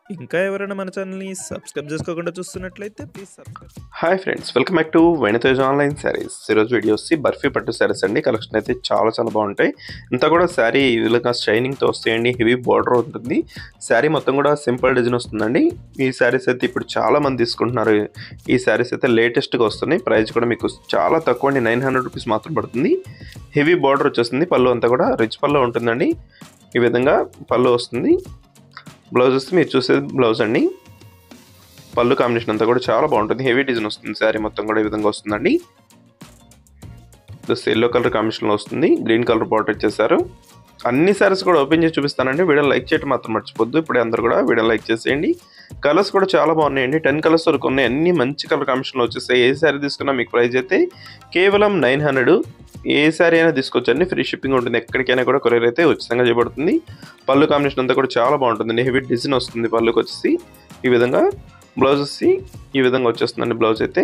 ఇంకా ఎవరైనా మన ఛానల్ని సబ్స్క్రైబ్ చేసుకోకుండా చూస్తున్నట్లయితే please subscribe hi friends welcome back to వెనతేజ్ ఆన్లైన్ శారీస్ ఈరోజు వీడియో వచ్చి బర్ఫీ పట్టు శారీస్ అండి కలెక్షన్ అయితే చాలా చాలా బాగుంటాయి ఇంత కూడా శారీ ఈ విధంగా షైనింగ్తో వస్తాయండి హెవీ బార్డర్ ఉంటుంది శారీ మొత్తం కూడా సింపుల్ డిజైన్ వస్తుందండి ఈ శారీస్ అయితే ఇప్పుడు చాలా మంది తీసుకుంటున్నారు ఈ శారీస్ అయితే లేటెస్ట్గా వస్తున్నాయి ప్రైస్ కూడా మీకు చాలా తక్కువ అండి నైన్ హండ్రెడ్ రూపీస్ మాత్రం పడుతుంది హెవీ బార్డర్ వచ్చేస్తుంది పళ్ళు అంతా కూడా రిచ్ పళ్ళు ఉంటుందండి ఈ విధంగా పళ్ళు వస్తుంది బ్లౌజ్ వస్తే మీరు చూసేది బ్లౌజ్ అండి పళ్ళు కాంబినేషన్ అంతా కూడా చాలా బాగుంటుంది హెవీ డిజైన్ వస్తుంది శారీ మొత్తం కూడా ఈ విధంగా వస్తుందండి జస్ట్ ఎల్లో కలర్ కాంబినేషన్లో వస్తుంది గ్రీన్ కలర్ బార్డర్ ఇచ్చేసారు అన్ని శారీస్ కూడా ఓపెన్ చేసి చూపిస్తానండి వీడియో లైక్ చేయడం మాత్రం మర్చిపోద్దు ఇప్పుడు అందరూ కూడా వీడియో లైక్ చేసేయండి కలర్స్ కూడా చాలా బాగున్నాయండి టెన్ కలర్స్ వరకు ఉన్నాయి అన్ని మంచి కలర్ కాంబినేషన్లో వచ్చేసాయి ఏ శారీ తీసుకున్నా మీకు ప్రైస్ అయితే కేవలం నైన్ హండ్రెడ్ ఏ శారీ అయినా తీసుకొచ్చండి ఫ్రీ షిప్పింగ్ ఉంటుంది ఎక్కడికైనా కూడా కొరియర్ అయితే ఉచితంగా చేయబడుతుంది పళ్ళు కాంబినేషన్ అంతా కూడా చాలా బాగుంటుంది హెవీ డిజైన్ వస్తుంది పళ్ళుకి వచ్చేసి ఈ విధంగా బ్లౌజ్ వచ్చి ఈ విధంగా వచ్చేస్తుందండి బ్లౌజ్ అయితే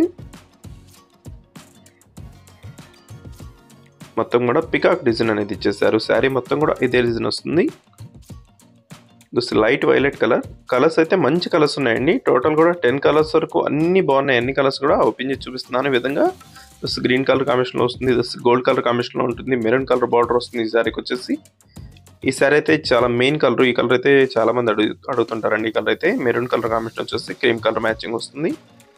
మొత్తం కూడా పికాక్ డిజైన్ అనేది ఇచ్చేసారు శారీ మొత్తం కూడా ఇదే డిజైన్ వస్తుంది లైట్ వైలెట్ కలర్ కలర్స్ అయితే మంచి కలర్స్ ఉన్నాయండి టోటల్ కూడా టెన్ కలర్స్ వరకు అన్ని బాగున్నాయి అన్ని కలర్స్ కూడా ఓపెన్ చేసి చూపిస్తున్నాను ఈ విధంగా జస్ట్ గ్రీన్ కలర్ కాంబినేషన్లో వస్తుంది జస్ట్ గోల్డ్ కలర్ కాంబినేషన్లో ఉంటుంది మెరూన్ కలర్ బార్డర్ వస్తుంది ఈ శారీకి వచ్చేసి ఈ శారీ అయితే చాలా మెయిన్ కలర్ ఈ కలర్ అయితే చాలా మంది అడుగు అడుగుతుంటారండి ఈ కలర్ అయితే మెరూన్ కలర్ కాంబినేషన్ వచ్చేసి క్రీమ్ కలర్ మ్యాచింగ్ వస్తుంది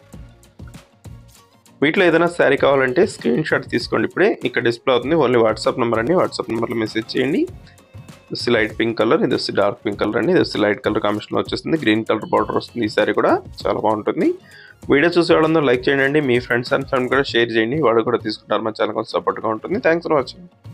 వీటిలో ఏదైనా శారీ కావాలంటే స్క్రీన్ షాట్ తీసుకోండి ఇప్పుడే ఇక్కడ డిస్ప్లే అవుతుంది ఓన్లీ వాట్సాప్ నెంబర్ అండి వాట్సాప్ నెంబర్లో మెసేజ్ చేయండి ఇది లైట్ పింక్ కలర్ ఇది వచ్చి డార్క్ పింక్ కలర్ అండి ఇది వచ్చి లైట్ కలర్ కాంబినేషన్లో వచ్చేస్తుంది గ్రీన్ కలర్ బార్డర్ వస్తుంది ఈ శారీ కూడా చాలా బాగుంటుంది వీడియో చూసే వాళ్ళందరూ లైక్ చేయండి మీ ఫ్రెండ్స్ అండ్ ఫ్రెండ్ కూడా షేర్ చేయండి వాడు కూడా తీసుకుంటారు మా ఛానల్ కొంచెం సపోర్ట్గా ఉంటుంది థ్యాంక్స్ ఫర్ వాచింగ్